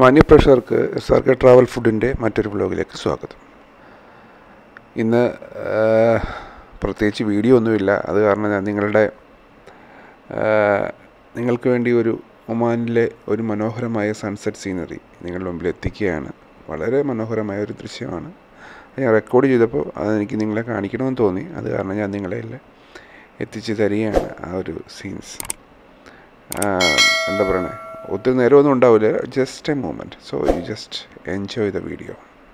മാന്യപ്രേക്ഷകർക്ക് S R K travel ഫുഡിൻ്റെ മറ്റൊരു വ്ലോഗിലേക്ക് സ്വാഗതം ഇന്ന് ആ, പ്രത്യേകിച്ച് വീഡിയോ ഒന്നുമില്ല അത് കാരണം ഞാൻ നിങ്ങളുടെ ആ, നിങ്ങൾക്ക് വേണ്ടി ഒരു ഒമാനിലെ ഒരു മനോഹരമായ സൺസെറ്റ് സീനറി നിങ്ങളുടെ മുമ്പിൽ എത്തിക്കുകയാണ് വളരെ മനോഹരമായ ഒരു ദൃശ്യമാണ് അത് ഞാൻ റെക്കോർഡ് ചെയ്തപ്പോൾ അതെനിക്ക് നിങ്ങളെ കാണിക്കണമെന്ന് തോന്നി അത് കാരണം ഞാൻ നിങ്ങളെ എല്ലാം എത്തിച്ചു തരികയാണ് ആ ഒരു സീൻസ് എന്താ പറയണേ ഒത്തിരി നേരമൊന്നും ഉണ്ടാവില്ല just a moment so you just enjoy the video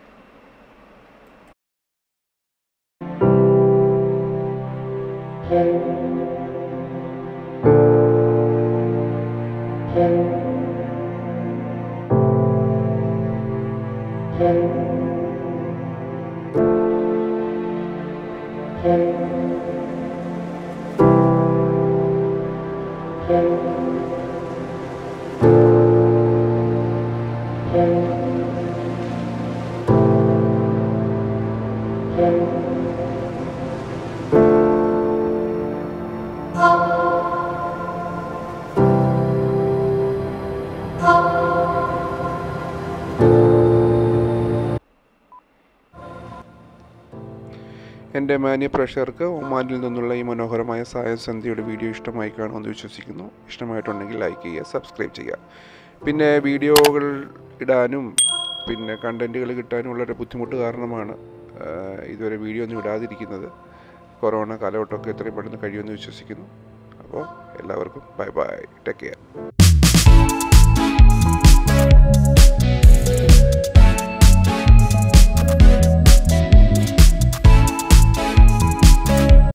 എൻ്റെ മാന്യ പ്രേക്ഷകർക്ക് ഒമാനിൽ നിന്നുള്ള ഈ മനോഹരമായ സായം സന്ധ്യയുടെ വീഡിയോ ഇഷ്ടമായി കാണുമെന്ന് വിശ്വസിക്കുന്നു ഇഷ്ടമായിട്ടുണ്ടെങ്കിൽ ലൈക്ക് ചെയ്യുക സബ്സ്ക്രൈബ് ചെയ്യുക പിന്നെ വീഡിയോകൾ ഇടാനും പിന്നെ കണ്ടൻറ്റുകൾ കിട്ടാനും ഉള്ളൊരു ബുദ്ധിമുട്ട് കാരണമാണ് ആ, ഇതുവരെ വീഡിയോ ഒന്നും ഇടാതിരിക്കുന്നത് കൊറോണ കാലഘട്ടമൊക്കെ എത്രയും പെട്ടെന്ന് കഴിയുമെന്ന് വിശ്വസിക്കുന്നു അപ്പോൾ എല്ലാവർക്കും ബൈ ബൈ ടേക്ക് കെയർ